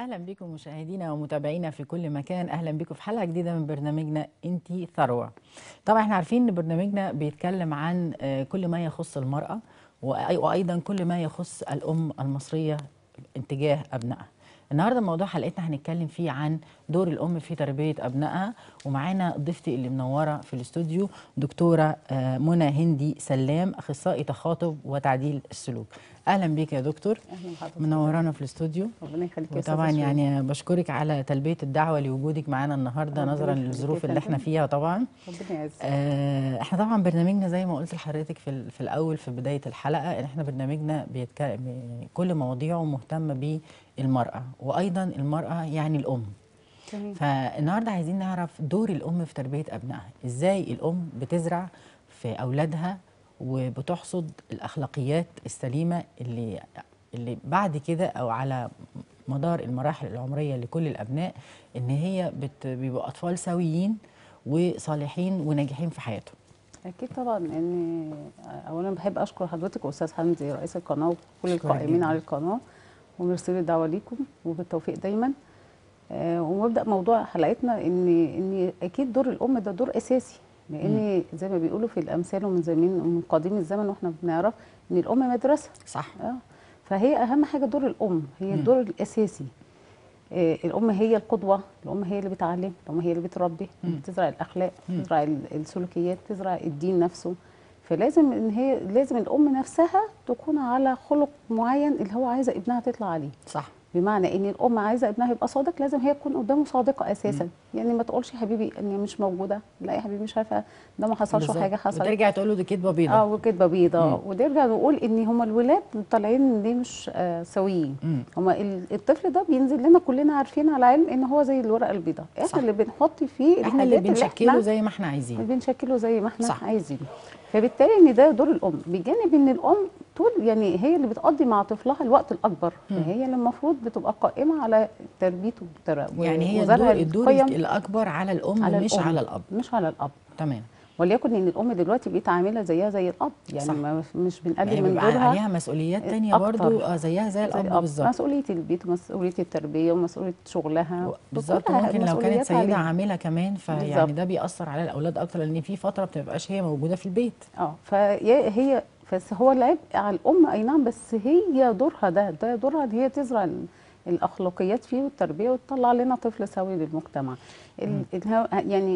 اهلا بكم مشاهدينا ومتابعينا في كل مكان اهلا بكم في حلقه جديده من برنامجنا انتي ثروه طبعا احنا عارفين ان برنامجنا بيتكلم عن آه، كل ما يخص المراه وأي- وايضا كل ما يخص الام المصريه اتجاه ابنائها النهارده موضوع حلقتنا هنتكلم فيه عن دور الام في تربيه ابنائها ومعانا ضيفتي اللي منوره في الاستوديو دكتوره آه، منى هندي سلام اخصائي تخاطب وتعديل السلوك اهلا بيك يا دكتور اهلا بحضرتك منورانا في الاستوديو ربنا يخليك يا وطبعا أستاذة شيرين. يعني بشكرك على تلبيه الدعوه لوجودك معانا النهارده ربنا نظرا يخليك للظروف يا اللي احنا فندم. فيها طبعا ربنا يعزك آه، احنا طبعا برنامجنا زي ما قلت لحضرتك في ال- في الاول في بدايه الحلقه ان احنا برنامجنا بيتكلم كل مواضيعه مهتمه بالمراه وايضا المراه يعني الام تمام فالنهارده عايزين نعرف دور الام في تربيه ابنائها ازاي الام بتزرع في اولادها وبتحصد الاخلاقيات السليمه اللي اللي بعد كده او على مدار المراحل العمريه لكل الابناء ان هي بت بيبقوا اطفال سويين وصالحين وناجحين في حياتهم اكيد طبعا ان اولا بحب اشكر حضرتك واستاذ حمدي رئيس القناه وكل شكراً القائمين جداً. على القناه وميرسي للدعوه ليكم وبالتوفيق دايما آه ومبدا موضوع حلقتنا ان ان اكيد دور الام ده دور اساسي لان زي ما بيقولوا في الامثال ومن زمان ومن قديم الزمن واحنا بنعرف ان الام مدرسه صح اه فهي اهم حاجه دور الام هي مم. الدور الاساسي آه، الام هي القدوه الام هي اللي بتعلم الام هي اللي بتربي مم. بتزرع الاخلاق مم. بتزرع ال- السلوكيات تزرع الدين نفسه فلازم ان هي لازم الام نفسها تكون على خلق معين اللي هو عايزه ابنها تطلع عليه صح بمعنى ان الام عايزه ابنها يبقى صادق لازم هي تكون قدامه صادقه اساسا يعني ما تقولش يا حبيبي اني مش موجوده لا يا حبيبي مش عارفه ده ما حصلش بالظبط. حاجه حصلت وترجع تقول له دي كدبه بيضه اه وكدبه بيضاء مم. ونرجع نقول ان هم الولاد طالعين ليه مش آه سويين مم. هما ال- الطفل ده بينزل لنا كلنا عارفين على علم ان هو زي الورقه البيضاء احنا صح. اللي بنحط فيه احنا اللي الحاجات بنشكله احنا زي ما احنا عايزين بنشكله زي ما احنا صح. صح. عايزين فبالتالي ان ده دور الام بجانب ان الام طول يعني هي اللي بتقضي مع طفلها الوقت الاكبر مم. فهي اللي المفروض بتبقى قائمه على تربيته وتر- يعني هي وزرع الدور, الدور القيم الاكبر على الام على مش الأم. على الاب مش على الاب تمام وليكن ان الام دلوقتي بقيت عامله زيها زي الاب يعني صح. ما مش ما هي بنقلل من بيبقى دورها عليها مسؤوليات تانية أكتر. برضو اه زيها زي زي الاب الأب. بالظبط مسؤوليه البيت ومسؤوليه التربيه ومسؤوليه شغلها بالظبط كلها ممكن لو كانت مسؤوليات سيده عليها. عامله كمان فيعني بالظبط. ده بيأثر على الاولاد اكتر لان في فتره بتبقاش هي موجوده في البيت اه فهي هي بس هو العبء على الام اي نعم بس هي دورها ده ده دورها ان هي تزرع ال- الاخلاقيات فيه والتربيه وتطلع لنا طفل سوي للمجتمع ال- الها- يعني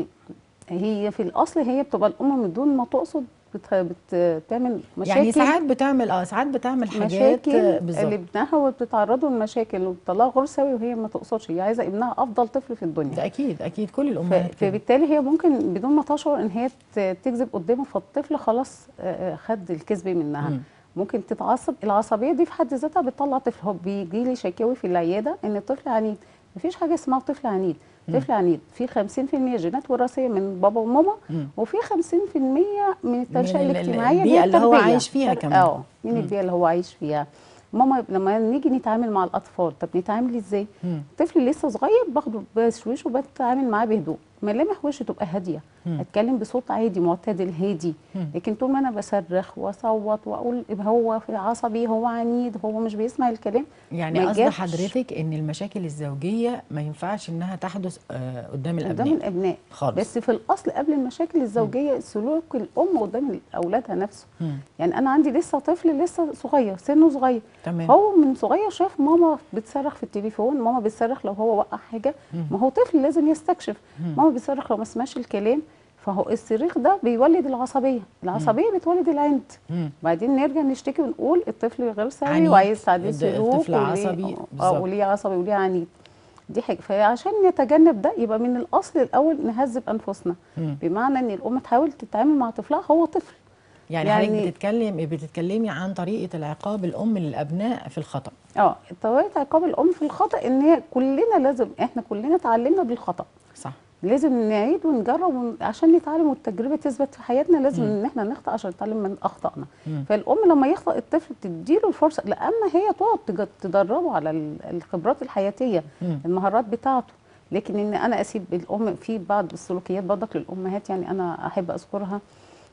هي في الاصل هي بتبقى الام من دون ما تقصد بت- بت- بتعمل مشاكل يعني ساعات بتعمل اه ساعات بتعمل حاجات مشاكل آه، بالظبط لابنها وبتتعرضوا لمشاكل وبتطلعه غير سوي وهي ما تقصدش هي عايزه ابنها افضل طفل في الدنيا ده اكيد اكيد كل ف- الامهات كده. فبالتالي هي ممكن بدون ما تشعر ان هي ت- تكذب قدامه فالطفل خلاص آه، آه، خد الكذب منها مم. ممكن تتعصب العصبيه دي في حد ذاتها بتطلع طفل هو بيجي لي شكاوي في العياده ان الطفل عنيد مفيش حاجه اسمها طفل عنيد طفل عنيد في 50% جينات وراثيه من بابا وماما مم. وفي 50% من التنشئه ال- ال- الاجتماعيه البيئة اللي هو التربية. عايش فيها فرق- كمان. اه من مم. البيئه اللي هو عايش فيها ماما لما نيجي نتعامل مع الاطفال طب نتعامل ازاي مم. طفل لسه صغير باخده بشويش وبتعامل معاه بهدوء ملامح وشه تبقى هاديه مم. اتكلم بصوت عادي معتدل هادي مم. لكن طول ما انا بصرخ واصوت واقول هو في عصبي هو عنيد هو مش بيسمع الكلام يعني ما قصد جابش حضرتك ان المشاكل الزوجيه ما ينفعش انها تحدث آه قدام قدام الابناء الابناء خالص بس في الاصل قبل المشاكل الزوجيه سلوك الام قدام اولادها نفسه مم. يعني انا عندي لسه طفل لسه صغير سنه صغير تمام هو من صغير شاف ماما بتصرخ في التليفون ماما بتصرخ لو هو وقع حاجه مم. ما هو طفل لازم يستكشف مم. ماما بتصرخ لو ما سمعش الكلام فهو الصريخ ده بيولد العصبيه العصبيه بتولد العند مم. بعدين نرجع نشتكي ونقول الطفل غير سوي عنيد. وعايز تعديل الد- سلوك الطفل وليه- عصبي، اه بالظبط. وليه عصبي وليه عنيد دي حاجه فعشان نتجنب ده يبقى من الاصل الاول نهذب انفسنا مم. بمعنى ان الام تحاول تتعامل مع طفلها هو طفل يعني, يعني يعني- حضرتك بتتكلم بتتكلمي عن طريقه العقاب الام للابناء في الخطا اه طريقه عقاب الام في الخطا ان هي كلنا لازم احنا كلنا اتعلمنا بالخطا صح لازم نعيد ونجرب ون... عشان نتعلم والتجربه تثبت في حياتنا لازم مم. ان احنا نخطا عشان نتعلم من اخطائنا مم. فالام لما يخطا الطفل تديله الفرصه لما هي تقعد تج- تدربه على ال- الخبرات الحياتيه مم. المهارات بتاعته لكن ان انا اسيب الام في بعض السلوكيات برضك للامهات يعني انا احب اذكرها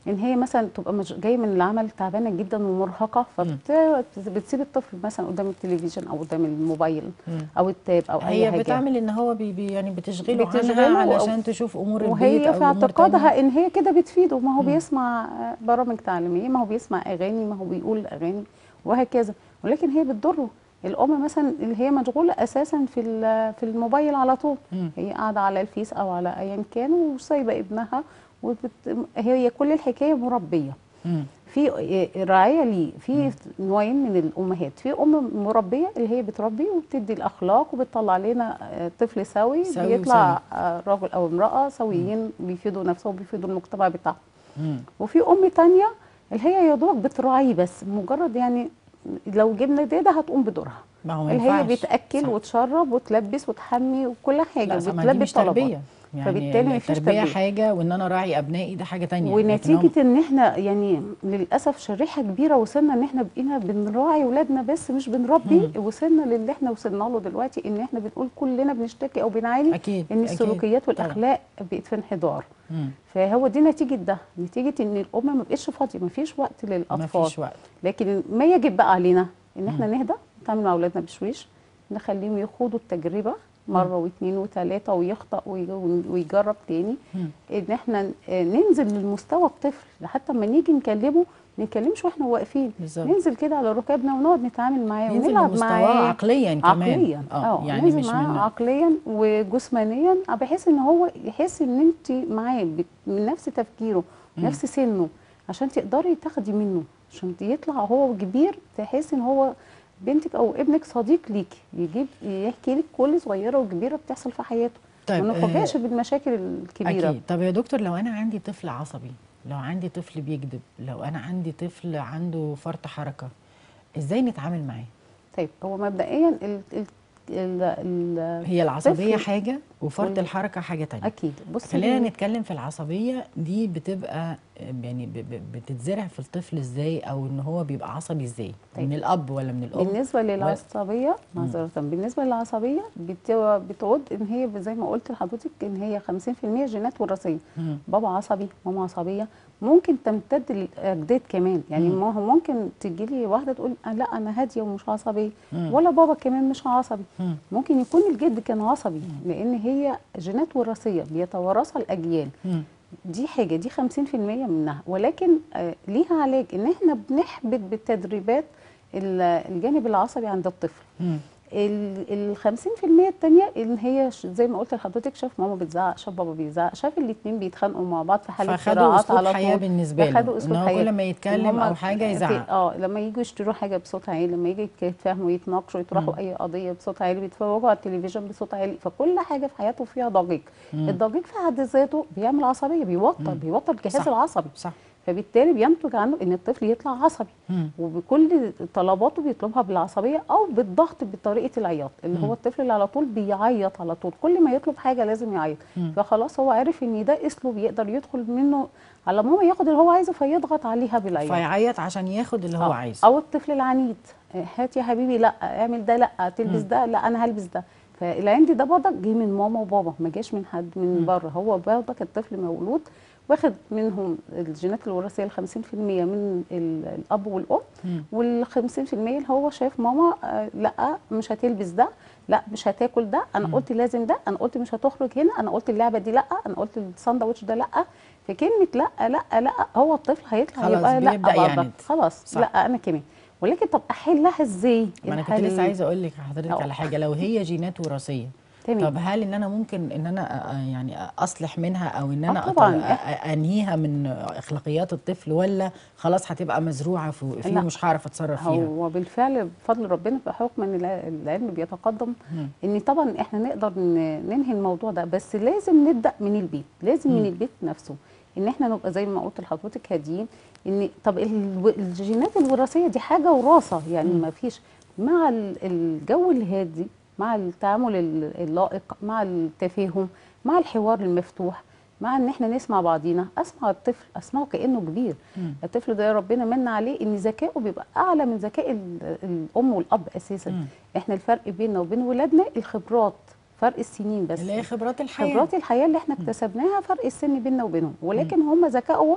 ان هي مثلا تبقى مج... جايه من العمل تعبانه جدا ومرهقه فبتسيب الطفل مثلا قدام التلفزيون او قدام الموبايل مم. او التاب او اي هي حاجه بتعمل ان هو بي بي يعني بتشغله, بتشغله عنها أو- علشان تشوف امور البيت وهي او في أمور تانية. اعتقادها ان هي كده بتفيده ما هو مم. بيسمع آه، برامج تعليميه ما هو بيسمع اغاني ما هو بيقول اغاني وهكذا ولكن هي بتضره الام مثلا اللي هي مشغوله اساسا في ال- في الموبايل على طول مم. هي قاعده على الفيس او على ايا كان وسايبه ابنها وبت... هي كل الحكايه مربيه مم. في رعايه ليه في نوعين من الامهات في ام مربيه اللي هي بتربي وبتدي الاخلاق وبتطلع لنا آه، طفل سوي سوي بيطلع آه، راجل او امراه سويين بيفيدوا نفسهم وبيفيدوا المجتمع بتاعهم مم. وفي ام تانية اللي هي يا دوب بتراعيه بس مجرد يعني لو جبنا ديده هتقوم بدورها ما هو ما اللي هي ينفعش. بتاكل صح. وتشرب وتلبس وتحمي وكل حاجه لا صح، ما دي وبتلبي مش طلبات تربيه يعني فبالتالي مفيش التربيه تربية. حاجه وان انا راعي ابنائي ده حاجه تانية لكن هم- ونتيجه ان احنا يعني للاسف شريحه كبيره وصلنا ان احنا بقينا بنراعي ولادنا بس مش بنربي وصلنا للي احنا وصلنا له دلوقتي ان احنا بنقول كلنا بنشتكي او بنعاني اكيد ان أكيد. السلوكيات طبعاً. والاخلاق بقت في انحدار مم. فهو دي نتيجه ده نتيجه ان الام ما بقتش فاضيه ما فيش وقت ما للاطفال فيش وقت لكن ما يجب بقى علينا ان احنا نهدى نتعامل مع اولادنا بشويش نخليهم يخوضوا التجربه مره واثنين وثلاثه ويخطأ وي- ويجرب تاني مم. ان احنا ن- ننزل لمستوى الطفل حتى لما نيجي نكلمه ما نتكلمش واحنا واقفين بالظبط. ننزل كده على ركابنا ونقعد نتعامل معاه ينزل ونلعب لمستواه معاه عقليا كمان عقليا اه يعني ننزل مش معاه من عقليا وجسمانيا بحيث ان هو يحس ان انت معاه بت- من نفس تفكيره مم. نفس سنه عشان تقدري تاخدي منه عشان يطلع هو كبير تحس ان هو بنتك او ابنك صديق ليكي يجيب يحكي لك كل صغيره وكبيره بتحصل في حياته طيب، ما آه، نفاجئش بالمشاكل الكبيره اكيد طب يا دكتور لو انا عندي طفل عصبي لو عندي طفل بيكذب لو انا عندي طفل عنده فرط حركه ازاي نتعامل معاه طيب هو مبدئيا ال ال ال ال هي العصبيه طفل- حاجه وفرط وال- الحركه حاجه تانية اكيد بصي خلينا نتكلم في العصبيه دي بتبقى يعني ب- ب- بتتزرع في الطفل ازاي او ان هو بيبقى عصبي ازاي طيب. من الاب ولا من الام بالنسبه للعصبيه معذره بالنسبه للعصبيه بت- بتعود ان هي زي ما قلت لحضرتك ان هي 50% جينات وراثيه مم. بابا عصبي ماما عصبيه ممكن تمتد للاجداد كمان يعني مم. ما هو ممكن تجي لي واحده تقول آه لا انا هاديه ومش عصبيه مم. ولا بابا كمان مش عصبي مم. ممكن يكون الجد كان عصبي لان هي جينات وراثيه بيتوارثها الاجيال مم. دي حاجه دي 50% منها ولكن آه ليها علاج ان احنا بنحبط بالتدريبات ال- الجانب العصبي عند الطفل مم. ال 50% التانية ان هي ش- زي ما قلت لحضرتك شاف ماما بتزعق شاف بابا بيزعق شاف الاتنين بيتخانقوا مع بعض في حاله فخدوا صراعات اسلوب على حياه طول بالنسبه له فخدوا ان اسلوب هو حياه كل ما يتكلم هما او حاجه في- يزعق اه لما يجوا يشتروا حاجه بصوت عالي لما يجوا يتفاهموا يتناقشوا يطرحوا اي قضيه بصوت عالي بيتفرجوا على التلفزيون بصوت عالي فكل حاجه في حياته فيها ضجيج مم. الضجيج في حد ذاته بيعمل عصبيه بيوتر بيوتر الجهاز صح. العصبي صح فبالتالي بينتج عنه ان الطفل يطلع عصبي مم. وبكل طلباته بيطلبها بالعصبيه او بالضغط بطريقه العياط اللي مم. هو الطفل اللي على طول بيعيط على طول كل ما يطلب حاجه لازم يعيط مم. فخلاص هو عارف ان ده اسلوب يقدر يدخل منه على ماما ياخد اللي هو عايزه فيضغط عليها بالعياط فيعيط عشان ياخد اللي هو آه. عايزه او الطفل العنيد آه، هات يا حبيبي لا اعمل ده لا تلبس مم. ده لا انا هلبس ده فالعند ده برضك جه من ماما وبابا ما جاش من حد من مم. بره هو برضك الطفل مولود واخد منهم الجينات الوراثيه ال 50% من ال- الاب والام مم. وال 50% اللي هو شايف ماما آه، لا مش هتلبس ده لا مش هتاكل ده انا مم. قلت لازم ده انا قلت مش هتخرج هنا انا قلت اللعبه دي لا انا قلت الساندوتش ده لا فكلمه لا لا لا هو الطفل هيطلع خلاص يبقى لا بيبدأ برضك. يعند. خلاص صح. لا انا كمان ولكن طب احلها ازاي ما انا كنت الحل- لسه عايزه اقول لك حضرتك أو. على حاجه لو هي جينات وراثيه تمام طب هل ان انا ممكن ان انا أ- أ- يعني اصلح منها او ان انا آه طبعاً. أط- أ- انهيها من اخلاقيات الطفل ولا خلاص هتبقى مزروعه في فيه لا. مش هعرف اتصرف فيها هو بالفعل بفضل ربنا بحكم ان الع- العلم بيتقدم مم. ان طبعا احنا نقدر ن- ننهي الموضوع ده بس لازم نبدا من البيت لازم مم. من البيت نفسه ان احنا نبقى زي ما قلت لحضرتك هاديين ان طب الو- الجينات الوراثيه دي حاجه وراثه يعني مم. ما فيش مع ال- الجو الهادي مع التعامل ال- اللائق مع التفاهم مع الحوار المفتوح مع ان احنا نسمع بعضينا اسمع الطفل اسمعه كانه كبير مم. الطفل ده ربنا من عليه ان ذكائه بيبقى اعلى من ذكاء ال- الام والاب اساسا مم. احنا الفرق بيننا وبين ولادنا الخبرات فرق السنين بس اللي هي خبرات الحياه خبرات الحياه اللي احنا اكتسبناها فرق السن بيننا وبينهم ولكن هم ذكائهم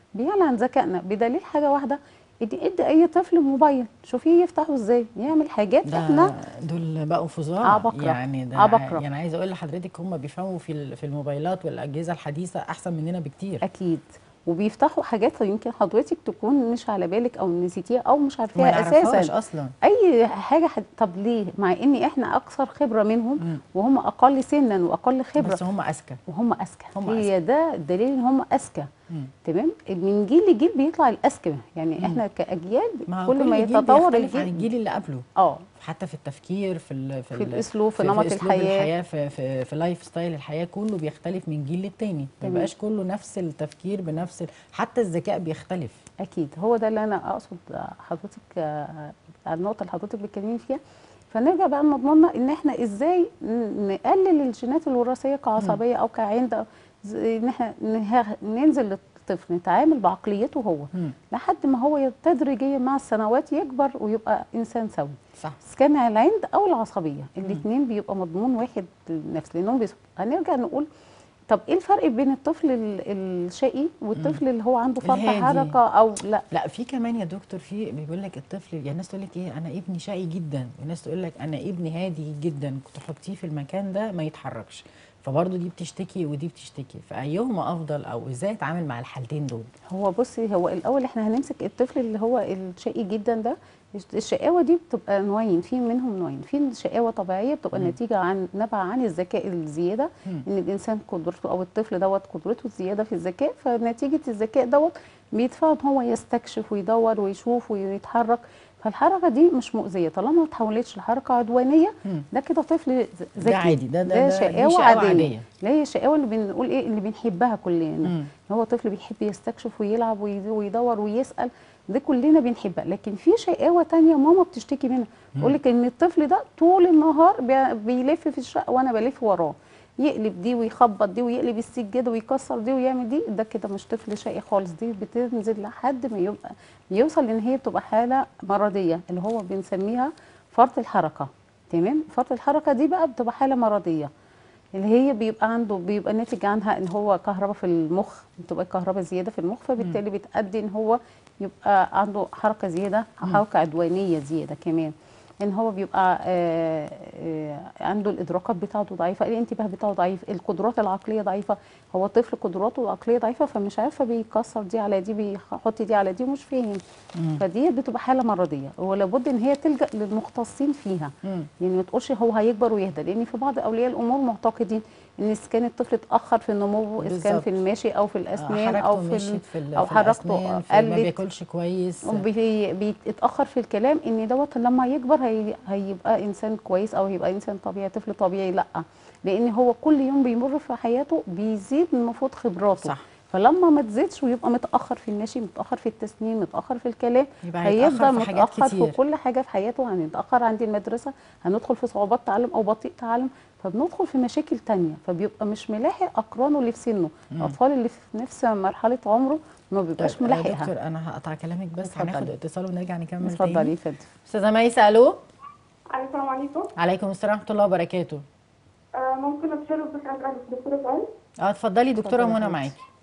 بيعلى عن ذكائنا بدليل حاجه واحده ادي ادي اي طفل موبايل شوفيه يفتحه ازاي يعمل حاجات ده احنا دول بقوا فظاع عبقرة. يعني ده عبقرة. يعني عايزه اقول لحضرتك هم بيفهموا في ال- في الموبايلات والاجهزه الحديثه احسن مننا بكتير اكيد وبيفتحوا حاجات يمكن حضرتك تكون مش على بالك او نسيتيها او مش ما عارفاها نعرفهاش اساسا اصلا اي حاجه حد... طب ليه مع ان احنا اكثر خبره منهم مم. وهم اقل سنا واقل خبره بس هم اذكى وهم اذكى هم هي ده دليل ان هم اذكى مم. تمام من جيل لجيل بيطلع الاذكى يعني احنا كاجيال ما كل ما جيل يتطور بيختلف عن الجيل الجيل اللي قبله اه حتى في التفكير في ال في, في ال- الأسلوب، في نمط أسلوب الحياة. الحياه في في, في لايف ستايل الحياه كله بيختلف من جيل للتاني ما تمام. بيبقاش كله نفس التفكير بنفس ال- حتى الذكاء بيختلف اكيد هو ده اللي انا اقصد حضرتك آه، على النقطه اللي حضرتك بتتكلمي فيها فنرجع بقى لمضموننا ان احنا ازاي ن- نقلل الجينات الوراثيه كعصبيه او كعند أو ز- ان احنا نه- ننزل للطفل نتعامل بعقليته هو مم. لحد ما هو تدريجيا مع السنوات يكبر ويبقى انسان سوي صح كان العند او العصبيه الاثنين بيبقى مضمون واحد للنفس لانهم بيس... هنرجع نقول طب ايه الفرق بين الطفل ال- الشقي والطفل اللي هو عنده فرط الهادي. حركه او لا لا في كمان يا دكتور في بيقول لك الطفل يعني الناس تقول لك ايه انا ابني شقي جدا والناس تقول لك انا ابني هادي جدا تحطيه في المكان ده ما يتحركش فبرضه دي بتشتكي ودي بتشتكي فايهما افضل او ازاي اتعامل مع الحالتين دول هو بصي هو الاول احنا هنمسك الطفل اللي هو الشقي جدا ده الشقاوه دي بتبقى نوعين في منهم نوعين في شقاوه طبيعيه بتبقى مم. نتيجه عن نبع عن الذكاء الزياده مم. ان الانسان قدرته او الطفل دوت قدرته الزياده في الذكاء فنتيجه الذكاء دوت بيدفعه ان هو يستكشف ويدور ويشوف ويتحرك فالحركه دي مش مؤذيه طالما ما تحولتش لحركه عدوانيه مم. ده كده طفل ذكي ده عادي ده ده, ده ده دي شقاوه شقاوة عاديه عادية. لا هي الشقاوه اللي بنقول ايه اللي بنحبها كلنا مم. هو طفل بيحب يستكشف ويلعب وي- ويدور ويسأل ده كلنا بنحبها لكن في شقاوة تانية ماما بتشتكي منها تقول لك ان الطفل ده طول النهار بي- بيلف في الشقة وانا بلف وراه يقلب دي ويخبط دي ويقلب السجادة ويكسر دي ويعمل دي ده كده مش طفل شقي خالص دي بتنزل لحد ما يبقى يوصل ان هي بتبقى حالة مرضية اللي هو بنسميها فرط الحركة تمام فرط الحركة دي بقى بتبقى حالة مرضية اللي هي بيبقى عنده بيبقى ناتج عنها ان هو كهرباء في المخ بتبقى كهرباء زياده في المخ فبالتالي بتأدي ان هو يبقى عنده حركه زياده حركه عدوانيه زياده كمان ان هو بيبقى آه آه عنده الادراكات بتاعته ضعيفه الانتباه بتاعه ضعيف القدرات العقليه ضعيفه هو طفل قدراته العقليه ضعيفه فمش عارفه بيكسر دي على دي بيحط دي على دي مش فاهم مم. فدي بتبقى حاله مرضيه ولابد ان هي تلجا للمختصين فيها مم. يعني ما تقولش هو هيكبر ويهدى لان في بعض اولياء الامور معتقدين ان اذا كان الطفل اتاخر في النمو اذا كان بالظبط. في الماشي او في الاسنان حركته او في مشيت ال- في, ال- او في حركته الأسنان، في ما قلت بياكلش كويس بي- بيتاخر في الكلام ان دوت لما يكبر هي هيبقى انسان كويس او هيبقى انسان طبيعي طفل طبيعي لا لان هو كل يوم بيمر في حياته بيزيد المفروض خبراته صح. فلما ما تزيدش ويبقى متاخر في المشي متاخر في التسنين متاخر في الكلام يبقى هيتأخر هيفضل في حاجات متاخر كتير. في كل حاجه في حياته هنتاخر عند المدرسه هندخل في صعوبات تعلم او بطيء تعلم فبندخل في مشاكل تانية فبيبقى مش ملاحق اقرانه اللي في سنه الاطفال اللي في نفس مرحله عمره ما بيبقاش طيب، يا ملاحقها دكتور انا هقطع كلامك بس اتفضلي. هناخد اتصال ونرجع نكمل اتفضلي تاني يا فندم استاذه ميسه الو السلام عليكم عليكم السلام ورحمه الله وبركاته آه ممكن اتشرف بس اسال دكتوره سؤال اه اتفضلي دكتوره اتفضلي يا منى حبيبتي. معاكي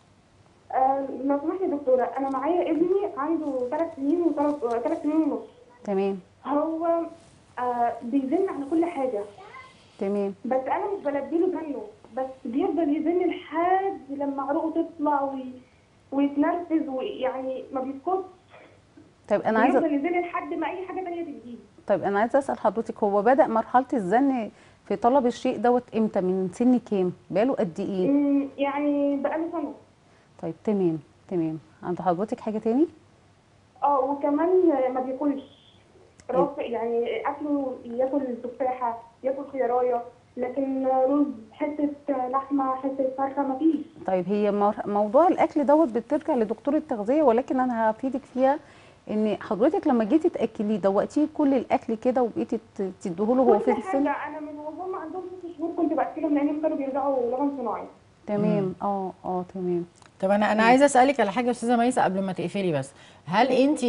آه لو سمحتي يا دكتوره انا معايا ابني عنده ثلاث سنين وثلاث ثلاث سنين ونص تمام هو آه بيزن على كل حاجه تمام بس انا مش بلبيله زنه بس بيفضل يزن لحد لما عروقه تطلع وي... ويتنرفز ويعني ما بيسكتش طيب انا عايزه بيفضل يزن لحد ما اي حاجه تانية تجيب طيب انا عايزه اسال حضرتك هو بدا مرحله الزن في طلب الشيء دوت امتى من سن كام بقاله قد ايه أمم، يعني بقاله سنه طيب تمام تمام عند حضرتك حاجه تاني اه وكمان ما بياكلش رافق يعني اكله ياكل تفاحه ياكل خيارايه لكن رز حته لحمه حته فرخه ما فيش طيب هي مر- موضوع الاكل دوت بترجع لدكتور التغذيه ولكن انا هفيدك فيها ان حضرتك لما جيتي تاكليه دوقتيه كل الاكل كده وبقيتي ت- تديهوله هو في كل السن حاجه انا من وهم عندهم ست شهور كنت باكلهم لانهم كانوا بيرجعوا لبن صناعي تمام اه اه تمام طب انا انا عايزه اسالك على حاجه يا استاذه ميسه قبل ما تقفلي بس هل انت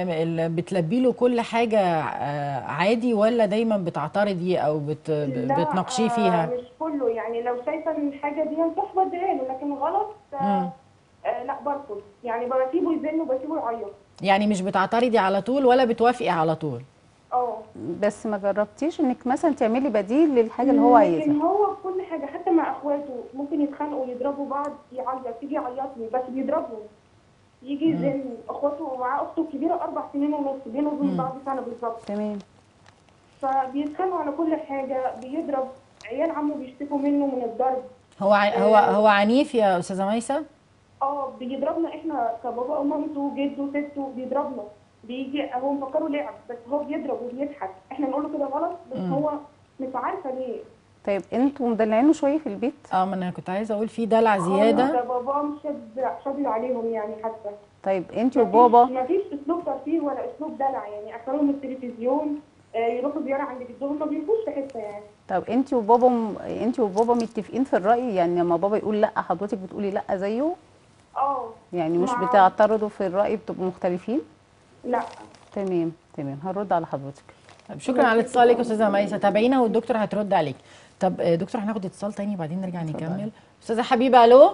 بتلبي له كل حاجه آه، عادي ولا دايما بتعترضي او بت ب- لا، بتناقشيه آه، فيها مش كله يعني لو شايفه ان الحاجه دي صح بديها له لكن غلط مم. آه آه لا برفض يعني بسيبه يزن وبسيبه يعيط يعني مش بتعترضي على طول ولا بتوافقي على طول اه بس ما جربتيش انك مثلا تعملي بديل للحاجه اللي هو لكن عايزها هو في كل حاجه حتى مع اخواته ممكن يتخانقوا يضربوا بعض يعيط يجي يعيط لي بس بيضربهم يجي يزن اخواته ومعاه اخته الكبيره اربع سنين ونص بينه وبين بعض سنه بالظبط تمام فبيتخانقوا على كل حاجه بيضرب عيال عمه بيشتكوا منه من الضرب هو ع- هو هو عنيف يا استاذه ميسه اه بيضربنا احنا كبابا ومامته جده سته بيضربنا بيجي هو مفكره لعب بس هو بيضرب وبيضحك احنا نقول له كده غلط بس هو مش عارفه ليه طيب انتوا مدلعينه شويه في البيت اه ما انا كنت عايزه اقول في دلع آه، زياده ده بابا مش شاد- شادد عليهم يعني حتى طيب انت مفيش- وبابا مفيش اسلوب ترفيه ولا اسلوب دلع يعني اخرهم التلفزيون آه، يروحوا زياره عند جدهم ما بيفوش في حته يعني طب انت وبابا م... انت وبابا متفقين في الراي يعني لما بابا يقول لا حضرتك بتقولي لا زيه اه يعني مش مع- بتعترضوا في الراي بتبقوا مختلفين لا تمام تمام هرد على حضرتك طب شكرا على اتصالك يا استاذه ميسه تابعينا والدكتور هترد عليك طب آه، دكتور هناخد اتصال تاني وبعدين نرجع نكمل استاذه حبيبه الو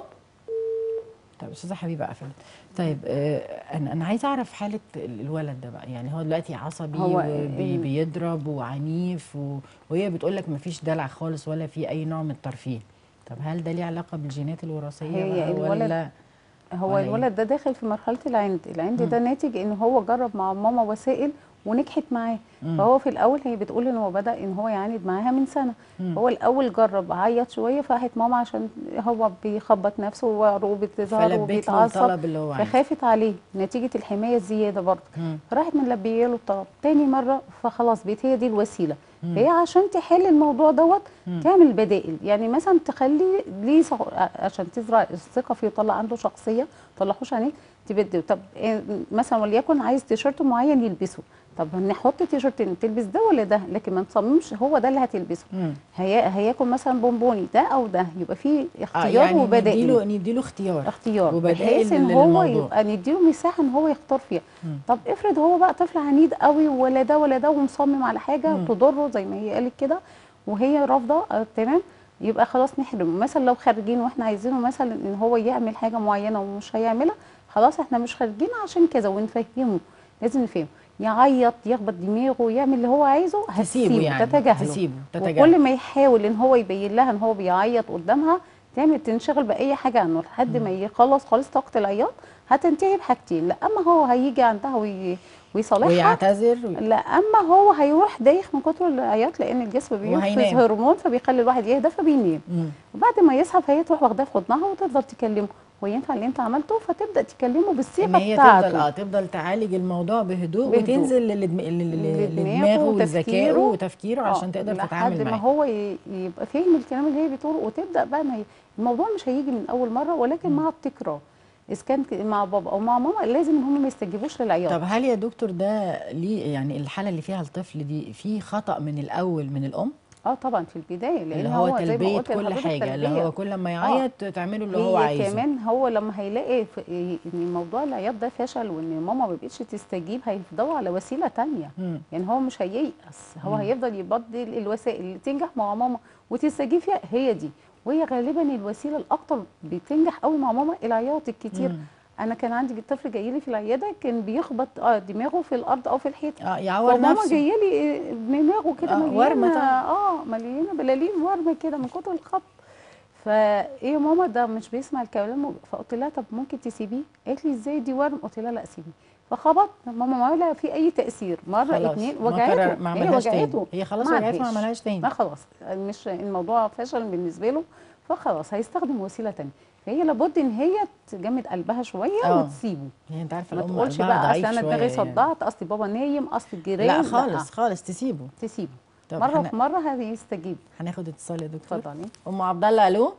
طب استاذه حبيبه قفلت طيب آه، انا انا عايزه اعرف حاله ال- الولد ده بقى يعني هو دلوقتي عصبي هو وبي ال- بيضرب وعنيف و- وهي بتقول لك مفيش دلع خالص ولا في اي نوع من الترفيه طب هل ده ليه علاقه بالجينات الوراثيه هي بقى الولد- ولا هو ولا إيه؟ الولد ده داخل في مرحله العند العند ده ناتج ان هو جرب مع ماما وسائل ونجحت معاه فهو في الاول هي بتقول ان هو بدا ان هو يعاند معاها من سنه هو الاول جرب عيط شويه فراحت ماما عشان هو بيخبط نفسه وعروقه بتظهر فلبيت له وبيتعصب الطلب اللي هو عايزه فخافت عليه نتيجه الحمايه الزياده برضه مم. فراحت ملبيه له الطلب تاني مره فخلاص بقت هي دي الوسيله هي عشان تحل الموضوع دوت تعمل بدائل يعني مثلا تخلي ليه صح- عشان تزرع الثقه فيه ويطلع عنده شخصيه طلعوش عليك تبدل طب إيه مثلا وليكن عايز تيشيرت معين يلبسه طب نحط تيشيرتين تلبس ده ولا ده لكن ما نصممش هو ده اللي هتلبسه مم. هي هياكل مثلا بونبوني ده او ده يبقى فيه اه اختيار يعني وبدائل نديله نديله اختيار اختيار وبدائل بحيث ان لل- هو للموضوع. يبقى نديله مساحه ان هو يختار فيها مم. طب افرض هو بقى طفل عنيد قوي ولا ده ولا ده ومصمم على حاجه مم. تضره زي ما هي قالت كده وهي رافضه آه تمام يبقى خلاص نحرمه مثلا لو خارجين واحنا عايزينه مثلا ان هو يعمل حاجه معينه ومش هيعملها خلاص احنا مش خارجين عشان كذا ونفهمه لازم نفهمه يعيط يخبط دماغه يعمل اللي هو عايزه تسيبه هتسيبه يعني تتجاهله تسيبه تتجاهله وكل ما يحاول ان هو يبين لها ان هو بيعيط قدامها تعمل تنشغل باي حاجه عنه لحد ما يخلص خالص طاقه العياط هتنتهي بحاجتين لا اما هو هيجي عندها وي... ويصالحها ويعتذر وي- لا اما هو هيروح دايخ من كتر العياط لان الجسم بيفرز وهينام. هرمون فبيخلي الواحد يهدى فبينام مم. وبعد ما يصحى فهي تروح واخداه في حضنها وتفضل تكلمه هو ينفع اللي انت عملته فتبدا تكلمه ان بالصيغه هي بتاعته تفضل اه تفضل تعالج الموضوع بهدوء, بهدوء. وتنزل للدم- لل- لدماغه لدماغه ولذكائه وتفكيره. وتفكيره آه، عشان تقدر لحد تتعامل ما معاه هو ي- يبقى فاهم الكلام اللي هي بتقوله وتبدا بقى ما ي... الموضوع مش هيجي من اول مره ولكن مع التكرار اذا كان ك- مع بابا او مع ماما لازم ان هم ما يستجيبوش للعياط طب هل يا دكتور ده ليه يعني الحاله اللي فيها الطفل دي في خطا من الاول من الام اه طبعا في البدايه لان اللي هو زي ما تلبيه قلت كل لحضرتك حاجه اللي تلبية. هو كل ما يعيط تعمله اللي هو هي عايزه كمان هو لما هيلاقي في ان موضوع العياط ده فشل وان ماما ما بقتش تستجيب هيدور على وسيله تانية مم. يعني هو مش هييأس هو مم. هيفضل يبدل الوسائل اللي تنجح مع ماما وتستجيب فيها هي دي وهي غالبا الوسيله الاكتر بتنجح قوي مع ماما العياط الكتير مم. انا كان عندي طفل جاي لي في العياده كان بيخبط اه دماغه في الارض او في الحيط اه يعور فماما نفسه جايه لي إيه، دماغه كده آه، مليانه ورمة طبعا. اه مليانه بلالين ورمه كده من كتر الخبط فايه يا ماما ده مش بيسمع الكلام فقلت لها طب ممكن تسيبيه قالت لي ازاي دي ورم قلت لها لا سيبيه فخبط ماما ما ولا في اي تاثير مره خلاص اتنين ما وجعته كرر- ما هي عملهاش تاني وجعته هي خلاص ما وجعته ما عملهاش. عملهاش تاني ما خلاص مش الموضوع فشل بالنسبه له فخلاص هيستخدم وسيله تانية فهي لابد ان هي تجمد قلبها شويه آه. وتسيبه يعني انت عارفه ما الام تقولش قلبها بقى ضعيف اصل انا شوية دماغي يعني. صدعت اصل بابا نايم اصل الجيران لا خالص خالص تسيبه تسيبه طب مره احنا في مره هيستجيب هناخد اتصال يا دكتور اتفضلي ام عبد الله الو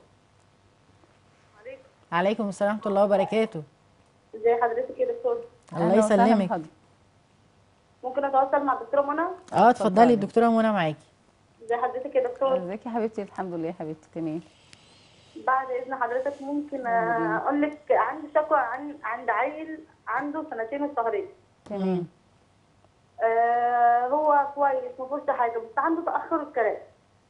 عليكم السلام ورحمه الله وبركاته ازي حضرتك يا دكتور الله أهلا وسهلا يسلمك بحضرتك. ممكن اتواصل مع الدكتوره منى اه اتفضلي اتفضلي. الدكتوره منى معاكي ازي حضرتك يا دكتور ازيك يا حبيبتي الحمد لله يا حبيبتي تمام بعد اذن حضرتك ممكن آه، اقول لك عندي شكوى عن عند عيل عنده سنتين وشهرين تمام آه هو كويس ما فيهوش حاجه بس عنده تاخر الكلام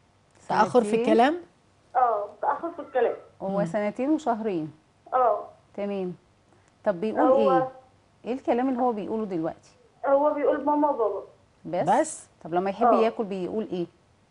تاخر في سنتين. الكلام اه تاخر في الكلام هو سنتين وشهرين اه تمام طب بيقول هو- ايه ايه الكلام اللي هو بيقوله دلوقتي هو بيقول ماما وبابا بس بس؟ طب لما يحب آه. ياكل بيقول ايه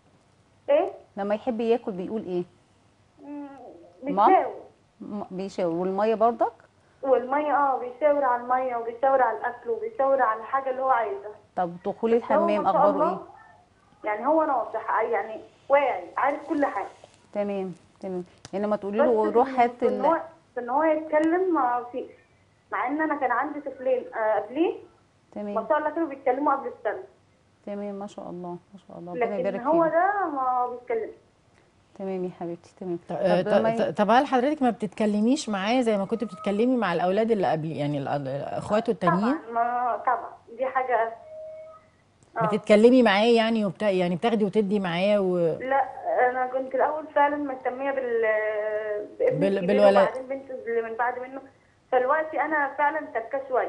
ايه لما يحب ياكل بيقول ايه مم، مام؟ بيشاور م- بيشاور والميه برضك والميه اه بيشاور على الميه وبيشاور على الاكل وبيشاور على الحاجه اللي هو عايزها طب دخول هو الحمام ما شاء اخباره الله ايه يعني هو ناصح يعني واعي عارف كل حاجه تمام تمام انما تقولي بس له روح إن- هات في ان ال... هو في ان هو يتكلم ما فيش مع ان انا كان عندي طفلين آه، قبليه ما تمام شاء الله كانوا بيتكلموا قبل السنه تمام ما شاء الله ما شاء الله ربنا لكن يبارك هو فيهم ده ما بيتكلمش تمام يا حبيبتي تمام ط- آه، طب لما ط- طب هل حضرتك ما بتتكلميش معاه زي ما كنت بتتكلمي مع الاولاد اللي قبل يعني ال- اخواته التانيين طبعا ما طبعا دي حاجه آه. بتتكلمي معاه يعني وبتا... يعني بتاخدي وتدي معاه و... لا انا كنت الاول فعلا مهتميه بال بابني بال- الكبير بالولد. وبعدين بنتي اللي من بعد منه فالوقتي انا فعلا تكه شويه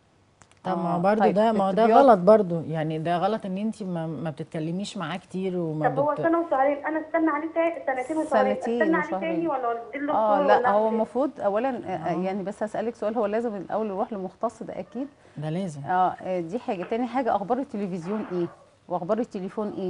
طب ما آه، هو برضه طيب، ده ما هو ده التبياض- غلط برضه يعني ده غلط ان انت ما, ما بتتكلميش معاه كتير وما طب هو بت... سنه وشهرين انا استنى عليه تا- سنتين وشهرين سنتين استنى عليه وشهرين. تاني ولا اديله اه دكتور لا ولا هو أعمل إيه؟ المفروض اولا آه، آه، يعني بس هسالك سؤال هو لازم الاول يروح لمختص ده اكيد ده لازم اه آه، دي حاجه تاني حاجه اخبار التلفزيون ايه واخبار التليفون ايه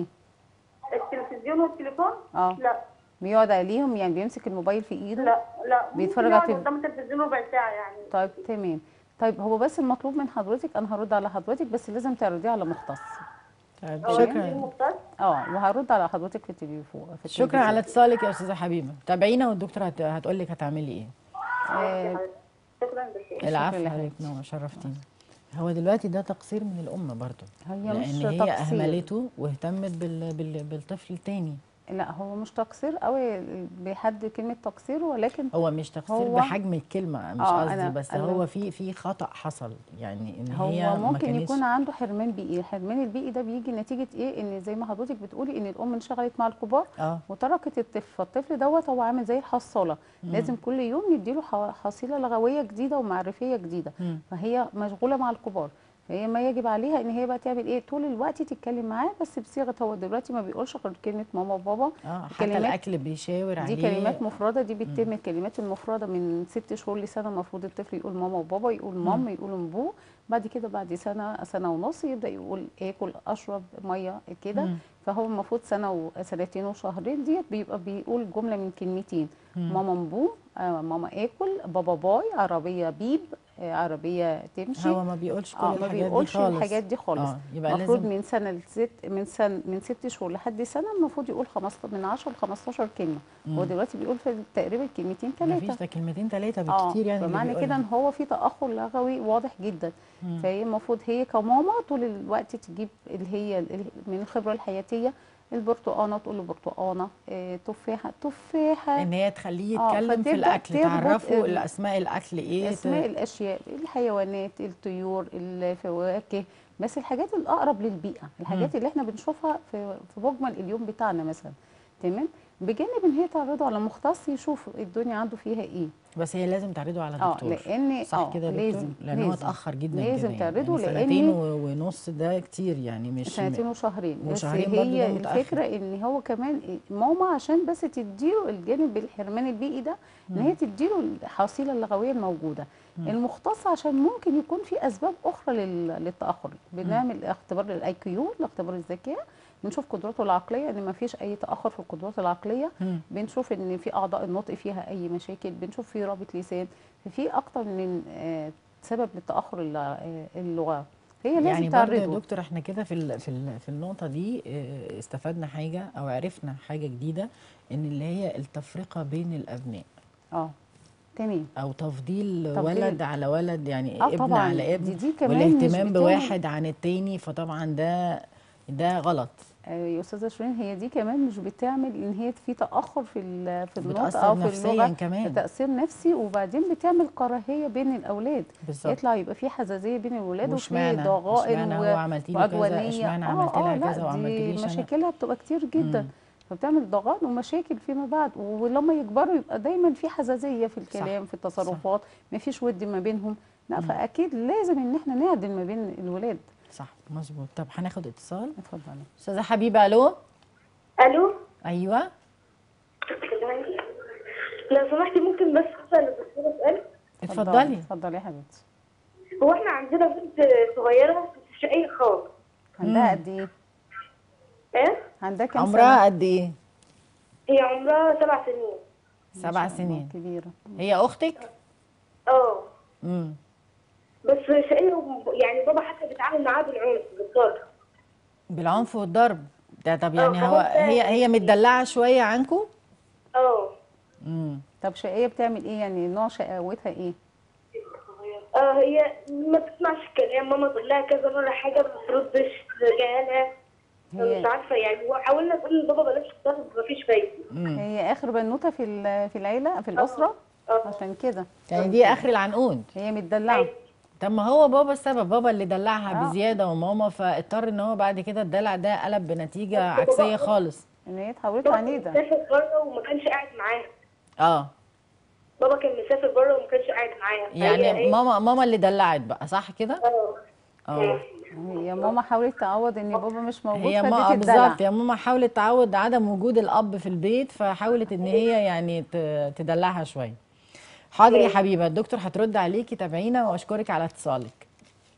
التلفزيون والتليفون اه لا بيقعد عليهم يعني بيمسك الموبايل في ايده لا لا ممكن بيتفرج على يقعد التلف- قدام التلفزيون ربع ساعه يعني طيب تمام طيب هو بس المطلوب من حضرتك انا هرد على حضرتك بس لازم تعرضيه على مختص طيب هو شكرا ينزل مختص اه وهرد على حضرتك في التليفون في شكرا التلفزيون. على اتصالك يا استاذه حبيبه تابعينا والدكتوره هت... هتقول لك هتعملي ايه آه، شكرا جزيلا العفو لله. حضرتك نور شرفتينا هو دلوقتي ده تقصير من الام برضه هي لان مش هي تقصير. اهملته واهتمت بال... بال... بالطفل التاني لا هو مش تقصير قوي بحد كلمه تقصير ولكن هو مش تقصير هو- بحجم الكلمه مش آه، قصدي أنا- بس أنا- هو في في خطا حصل يعني ان هي هو ما ممكن كانتش يكون عنده حرمان بيئي الحرمان البيئي ده بيجي نتيجه ايه ان زي ما حضرتك بتقولي ان الام انشغلت مع الكبار اه وتركت الطفل فالطفل دوت هو عامل زي الحصاله لازم كل يوم نديله ح- حصيله لغويه جديده ومعرفيه جديده مم. فهي مشغوله مع الكبار فهي ما يجب عليها ان هي بقى تعمل ايه طول الوقت تتكلم معاه بس بصيغه هو دلوقتي ما بيقولش غير كلمه ماما وبابا اه حتى كلمات- الاكل بيشاور عليه دي كلمات مفردة دي بتتم الكلمات المفردة من ست شهور لسنة المفروض الطفل يقول ماما وبابا يقول مام يقول ابوه بعد كده بعد سنة سنة ونص يبدأ يقول اكل اشرب مية كده مم. فهو المفروض سنة وسنتين وشهرين ديت بيبقى بيقول جملة من كلمتين ماما مبو آه ماما اكل بابا باي عربية بيب آه عربية تمشي هو ما بيقولش كل اه ما الحاجات دي بيقولش خالص الحاجات دي خالص اه يبقى المفروض لازم من سنه لست من سنه من ست شهور لحد سنه المفروض يقول 15 من 10 ل 15 كلمه هو دلوقتي بيقول في تقريبا كلمتين ما فيش ثلاثه ده كلمتين ثلاثه اه بالكتير يعني اللي فمعنى كده بيقولها. ان هو في تاخر لغوي واضح جدا فهي المفروض هي كماما طول الوقت تجيب اللي هي ال- من الخبره الحياتيه البرتقانه تقول له برتقانه آه، تفاحه تفاحه ان هي تخليه آه، يتكلم في فتبدأ الاكل تربط تعرفه ال- الاسماء الاكل ايه اسماء ت- الاشياء الحيوانات الطيور الفواكه بس الحاجات الاقرب للبيئه الحاجات اللي احنا بنشوفها في في مجمل اليوم بتاعنا مثلا تمام بجانب ان هي تعرضه على مختص يشوف الدنيا عنده فيها ايه بس هي لازم تعرضه على اه دكتور لان صح اه كده يا دكتور لازم لان هو لازم. اتاخر جدا لازم كده تعرضه يعني لأن- سنتين و- ونص ده كتير يعني مش سنتين وشهرين بس وشهرين برضه هي ده متأخر. الفكره ان هو كمان إيه، ماما عشان بس تديله الجانب الحرمان البيئي ده ان هي تديله الحصيله اللغويه الموجوده المختص عشان ممكن يكون في اسباب اخرى لل- للتاخر بنعمل اختبار للاي كيو الاختبار الذكاء بنشوف قدراته العقليه ان ما فيش اي تاخر في القدرات العقليه مم. بنشوف ان في اعضاء النطق فيها اي مشاكل بنشوف في رابط لسان ففي اكتر من آه، سبب للتاخر الل- آه، اللغه فهي لازم يعني برضه يا تعرضه دكتور احنا كده في ال- في ال- في النقطه دي اه، استفدنا حاجه او عرفنا حاجه جديده ان اللي هي التفرقه بين الابناء اه تمام او تفضيل, تفضيل. ولد على ولد يعني آه ابن طبعاً، على ابن دي- دي كمان مش والاهتمام بتعمل- بواحد عن التاني فطبعا ده ده غلط آه، يا استاذه شيرين هي دي كمان مش بتعمل ان هي في تاخر في ال- في النطق بتأثر او في نفسياً اللغه كمان. تاثير نفسي وبعدين بتعمل كراهيه بين الاولاد بالظبط. يطلع يبقى في حزازيه بين الولاد وفي واشمعنى ضغائن اشمعنى و- هو عملتي له كذا وعدوانيه اشمعنى آه، عملت آه، لها لا، كذا وعملت دي ليش انا مشاكلها بتبقى كتير جدا مم. فبتعمل ضغائن ومشاكل فيما بعد ولما يكبروا يبقى دايما في حزازيه في الكلام صح، في التصرفات ما فيش ود ما بينهم لا فاكيد لازم ان احنا نعدل ما بين الولاد صح مظبوط طب هناخد اتصال اتفضلي استاذه حبيبه الو الو ايوه لو سمحتي ممكن بس اسال الدكتوره سؤال اتفضلي اتفضلي يا حبيبتي هو احنا عندنا بنت صغيرة شقية خالص عندها قد ايه ايه عندها كام عمرها قد ايه هي عمرها سبع سنين سبع سنين سنه كبيره هي اختك اه امم بس شقية وب- يعني بابا حتى بيتعامل معاها بالعنف بالضرب بالعنف والضرب ده طب يعني آه، هو خلاص. هي هي متدلعه شويه عنكم اه امم طب شقيه بتعمل ايه يعني نوع شقاوتها ايه اه هي ما بتسمعش الكلام ماما تقول لها كذا مرة حاجة ما بتردش ترجعها لها هي- مش عارفة يعني وحاولنا نقول لبابا بلاش الضرب مفيش فايدة هي اخر بنوته في ال- في العيله في الاسره اه عشان كده يعني دي اخر العنقود هي متدلعه طب ما هو بابا السبب بابا اللي دلعها آه. بزياده وماما فاضطر ان هو بعد كده الدلع ده قلب بنتيجه عكسيه خالص ان هي اتحولت بابا عنيده مسافر بره وما كانش قاعد معاها اه بابا كان مسافر بره وما كانش قاعد معاها فهي يعني إيه؟ ماما ماما اللي دلعت بقى صح كده اه اه هي ماما حاولت تعوض ان بابا مش موجود هي فدي ما تتدلع بالظبط يا ماما حاولت تعود عدم وجود الاب في البيت فحاولت ان هي يعني ت- تدلعها شويه حاضر يا حبيبه الدكتور هترد عليكي تابعينا واشكرك على اتصالك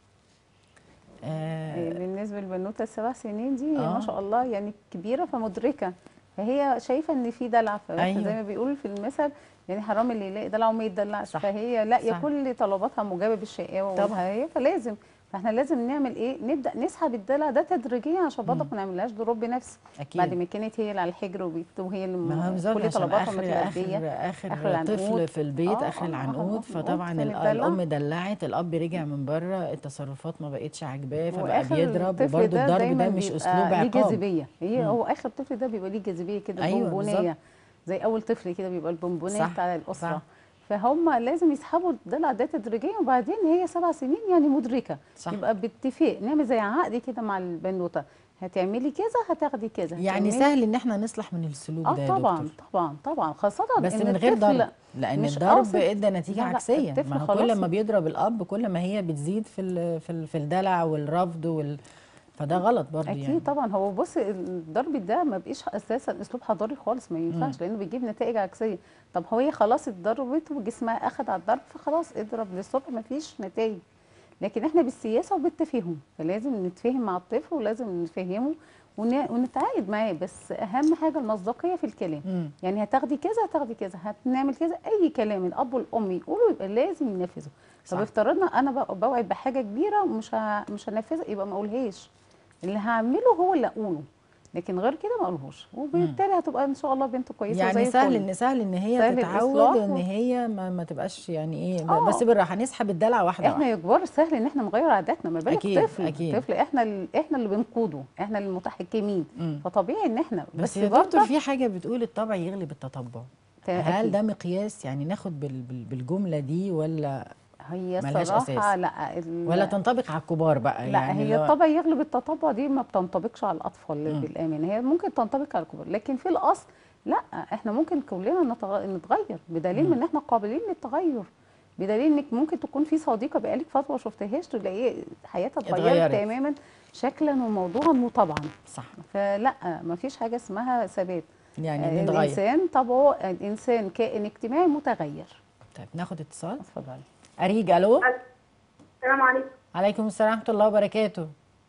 آه إيه، بالنسبه للبنوته السبع سنين دي هي آه. ما شاء الله يعني كبيره فمدركه فهي شايفه ان في دلع فإحنا أيوة. زي ما بيقولوا في المثل يعني حرام اللي يلاقي دلع وما يتدلعش صح. فهي لاقيه صح. كل طلباتها مجابه بالشقاوه طبعا. والهية فلازم فاحنا لازم نعمل ايه نبدا نسحب الدلع ده تدريجيا عشان برضك ما نعملهاش دروب بنفس أكيد. بعد ما كانت هي اللي على الحجر وبت- وهي اللي ما هو م- بالظبط كل عشان طلباتها اخر متلبيه اخر اخر, العنقود. طفل في البيت آه، اخر آه، آه، العنقود آه، فطبعا كان ال- اتدلع. الام دلعت الاب رجع من بره التصرفات ما بقتش عاجباه فبقى واخر بيضرب الطفل وبرده الضرب دايماً ده مش بيبقى اسلوب ليه عقاب جاذبيه هي هو اخر طفل ده بيبقى ليه جاذبيه كده أيوة، بونبونيه بالظبط. زي اول طفل كده بيبقى البونبونيه صح، بتاع الاسره صح. فهم لازم يسحبوا الدلع ده تدريجيا وبعدين هي سبع سنين يعني مدركه صح. يبقى باتفاق نعمل زي عقد كده مع البنوته هتعملي كذا هتاخدي كذا يعني هتعملي- سهل ان احنا نصلح من السلوك اه ده يا طبعا دكتور طبعا طبعا خاصه بس إن من غير الطفل ضرب لان مش الضرب قاصد. ادى نتيجه لا، لا، عكسيه الطفل ما هو خلاص كل ما بيضرب الاب كل ما هي بتزيد في ال- في ال- في الدلع والرفض وال فده غلط برضه اكيد يعني طبعا هو بص الضرب ده ما بقيش اساسا اسلوب حضاري خالص ما ينفعش لانه بيجيب نتائج عكسيه طب هو هي خلاص اتضربت وجسمها اخد على الضرب فخلاص اضرب للصبح ما فيش نتائج لكن احنا بالسياسه وبالتفاهم فلازم نتفاهم مع الطفل ولازم نفهمه ون- ونتعاقد معاه بس اهم حاجه المصداقيه في الكلام مم. يعني هتاخدي كذا هتاخدي كذا هنعمل كذا اي كلام الاب والام يقولوا يبقى لازم ينفذه صح. طب افترضنا انا بق- بوعد بحاجه كبيره ومش ه... مش هنفذها يبقى ما اقولهاش اللي هعمله هو اللي اقوله لكن غير كده ما اقولهوش وبالتالي هتبقى ان شاء الله بنت كويسه يعني زي سهل الفل. ان سهل ان هي سهل تتعود الإصلاح ان و- هي ما, ما تبقاش يعني ايه ب- آه. بس بالراحه نسحب الدلع واحده احنا واحده يا كبار سهل ان احنا نغير عاداتنا ما بالك أكيد، طفل أكيد. طفل احنا ال... احنا اللي بنقوده احنا اللي المتحكمين مم. فطبيعي ان احنا بس يا برضه دكتور في حاجه بتقول الطبع يغلب التطبع تا- هل أكيد. ده مقياس يعني ناخد بال- بال- بالجمله دي ولا هي ملهاش صراحه أساس. لا ال... ولا تنطبق على الكبار بقى لا يعني هي اللي هو- الطبع يغلب التطبع دي ما بتنطبقش على الاطفال بالامانه هي ممكن تنطبق على الكبار لكن في الاصل لا احنا ممكن كلنا نتغ... نتغير بدليل ان احنا قابلين للتغير بدليل انك ممكن تكون في صديقه بقالك فتره ما شفتهاش تلاقي حياتها اتغيرت اتغيرت. تماما شكلا وموضوعا وطبعا صح فلا ما فيش حاجه اسمها ثبات يعني آه، نتغير الانسان طبعه الانسان كائن اجتماعي متغير طيب ناخد اتصال اتفضلي اريج الو السلام عليكم عليكم السلام ورحمه الله وبركاته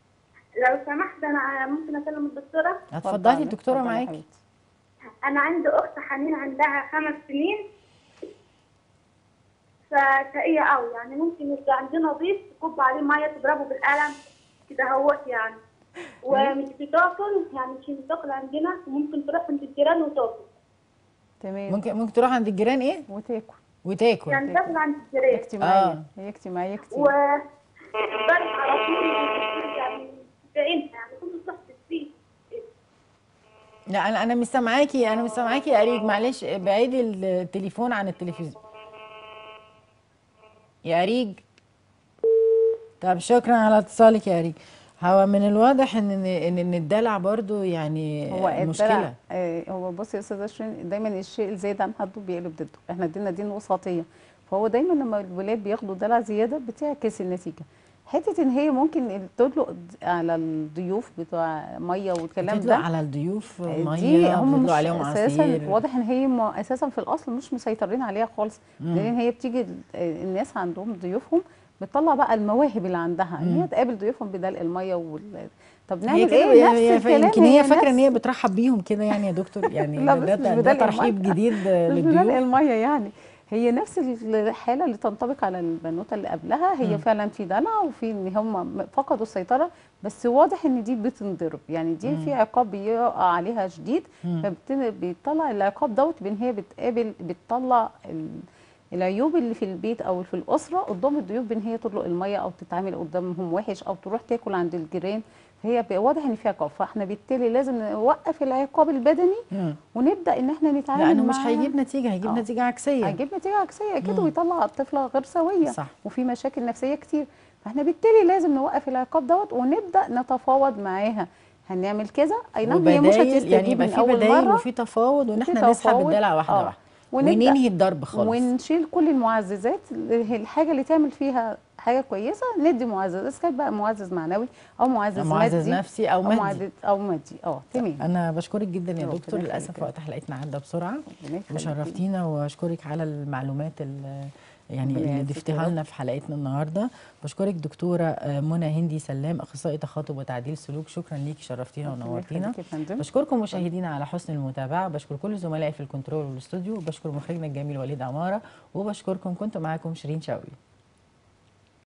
لو سمحت انا ممكن اكلم الدكتوره اتفضلي الدكتوره اتفضلي يا معاكي حبيبتي. انا عندي اخت حنين عندها خمس سنين فشقية قوي يعني ممكن يبقى عندنا ضيف تكب عليه ميه تضربه بالقلم كده هوت يعني ومش بتاكل يعني مش بتاكل عندنا وممكن تروح عند الجيران وتاكل تمام ممكن ممكن تروح عند الجيران ايه وتاكل وتاكل يعني تاكل عند الجيران اجتماعيه آه. هي اجتماعيه كتير و ضرب على طول يعني بعينها يعني كل صح تسبيح لا انا انا مش سامعاكي انا مش سامعاكي يا اريج معلش بعيدي التليفون عن التلفزيون يا اريج طب شكرا على اتصالك يا اريج هو من الواضح ان ان ان الدلع برضو يعني هو الدلع مشكله آه، هو بصي يا استاذه شيرين دايما الشيء الزايد عن حده بيقلب ضده احنا ديننا دين وسطيه فهو دايما لما الولاد بياخدوا دلع زياده بتعكس النتيجه حته ان هي ممكن تدلق على الضيوف بتوع ميه والكلام بتدلق ده على الضيوف دي ميه هم بتدلق مش عليهم اساسا عصير واضح ان هي م- اساسا في الاصل مش مسيطرين عليها خالص مم. لان هي بتيجي ال- الناس عندهم ضيوفهم بتطلع بقى المواهب اللي عندها ان مم. هي تقابل ضيوفهم بدلق الميه وال... طب هي نعمل كده ايه هي- نفس هي- الكلام يمكن هي فاكره نفس- ان هي بترحب بيهم كده يعني يا دكتور يعني لا، ده, بس ده, مش ده بدلق ترحيب المية. جديد مش بدلق للضيوف الميه يعني هي نفس الحاله اللي تنطبق على البنوته اللي قبلها هي مم. فعلا في دلع وفي ان هم فقدوا السيطره بس واضح ان دي بتنضرب يعني دي مم. في عقاب بيقع عليها شديد مم. فبيطلع العقاب دوت بان هي بتقابل بتطلع ال- العيوب اللي في البيت او في الاسره قدام الضيوف بان هي تطلق الميه او تتعامل قدامهم وحش او تروح تاكل عند الجيران فهي بي- واضح ان في عقاب فاحنا بالتالي لازم نوقف العقاب البدني مم. ونبدا ان احنا نتعامل لانه مش معاه. هيجيب نتيجه هيجيب آه. نتيجه عكسيه هيجيب نتيجه عكسيه كده مم. ويطلع الطفله غير سويه صح وفي مشاكل نفسيه كتير فاحنا بالتالي لازم نوقف العقاب دوت ونبدا نتفاوض معاها هنعمل كذا اي نعم هي مش وبدايل هتستجيب يعني يبقى من في اول بدايل مره وفي تفاوض وان وفي احنا نسحب تفاوض. الدلع واحده آه. واحده ونبدا وننهي الضرب خالص ونشيل كل المعززات اللي هي الحاجه اللي تعمل فيها حاجه كويسه ندي معزز اذا كان بقى معزز معنوي او معزز, معزز مادي نفسي او او مادي معزز او مادي اه تمام انا بشكرك جدا يا ربنا دكتور يخليك للاسف يا وقت حلقتنا عدى بسرعه ربنا يخليك. وشرفتينا واشكرك على المعلومات ال- يعني ربنا اللي يعزك ضفتيها يا رب. لنا في حلقتنا النهارده بشكرك دكتوره آه، منى هندي سلام اخصائي تخاطب وتعديل سلوك شكرا ليكي شرفتينا ربنا ونورتينا يخليك يا فندم. بشكركم مشاهدينا على حسن المتابعه بشكر كل زملائي في الكنترول والاستوديو بشكر مخرجنا الجميل وليد عماره وبشكركم كنت معاكم شيرين شوقي